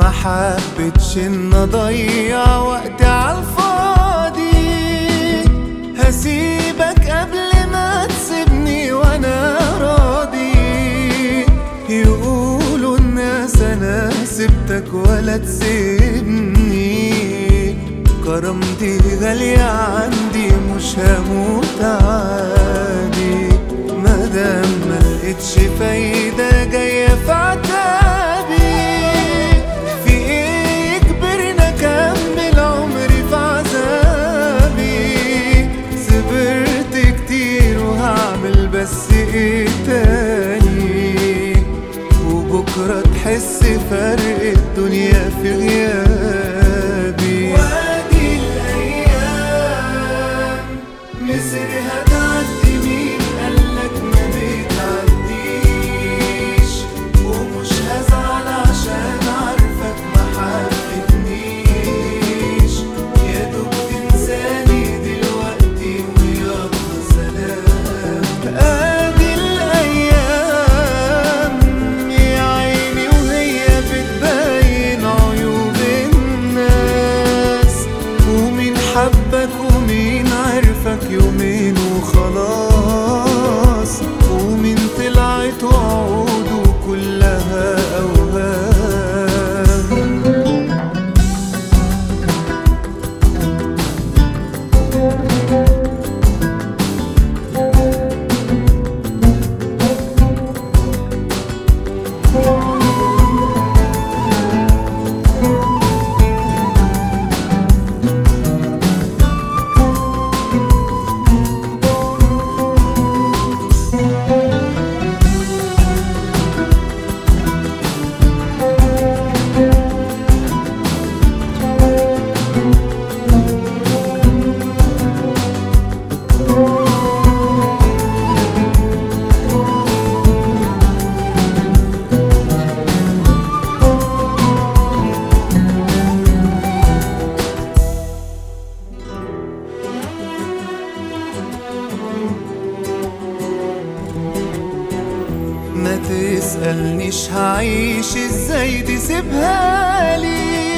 ما حبتش ان اضيع وقتي عالفاضي هسيبك قبل ما تسيبني وانا راضي يقولوا الناس انا سبتك ولا تسيبني كرامتي غالية عندي مش هموت عادي مادام ملقتش فايدة جاية في عتابي في ايه يجبرني اكمل عمري في عذابي صبرت كتير وهعمل بس ايه تاني وبكرة تحس فرق الدنيا في غيابي وادي الأيام مصر هتعدي مين قالك ما بتعديش ومش هزعل عشان عارفك ما حبتنيش يا دوب تنساني دلوقتي ويلا سلام ادي الايام يا عيني وهي بتبين عيوب الناس ومين حبك ومين عرفك يومين وخلاص ومين طلعت وعوده كلها اوهام ما تسألنيش هعيش ازاي دي سيبها لي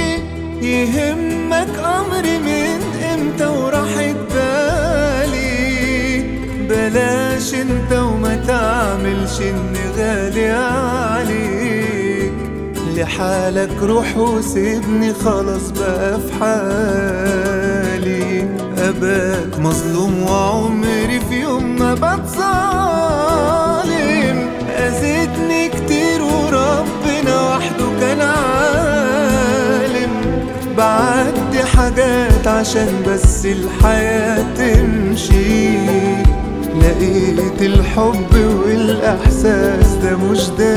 يهمك امري من امتى وراحت بالي بلاش انت وما تعملش اني غالي عليك لحالك روح وسيبني خلاص بقى في حالي اباك مظلوم وعمري في يوم ما بتظالم اذيتني كتير وربنا وحده كان عالم بعدي حاجات عشان بس الحياة تمشي لقيت الحب والإحساس ده مش ده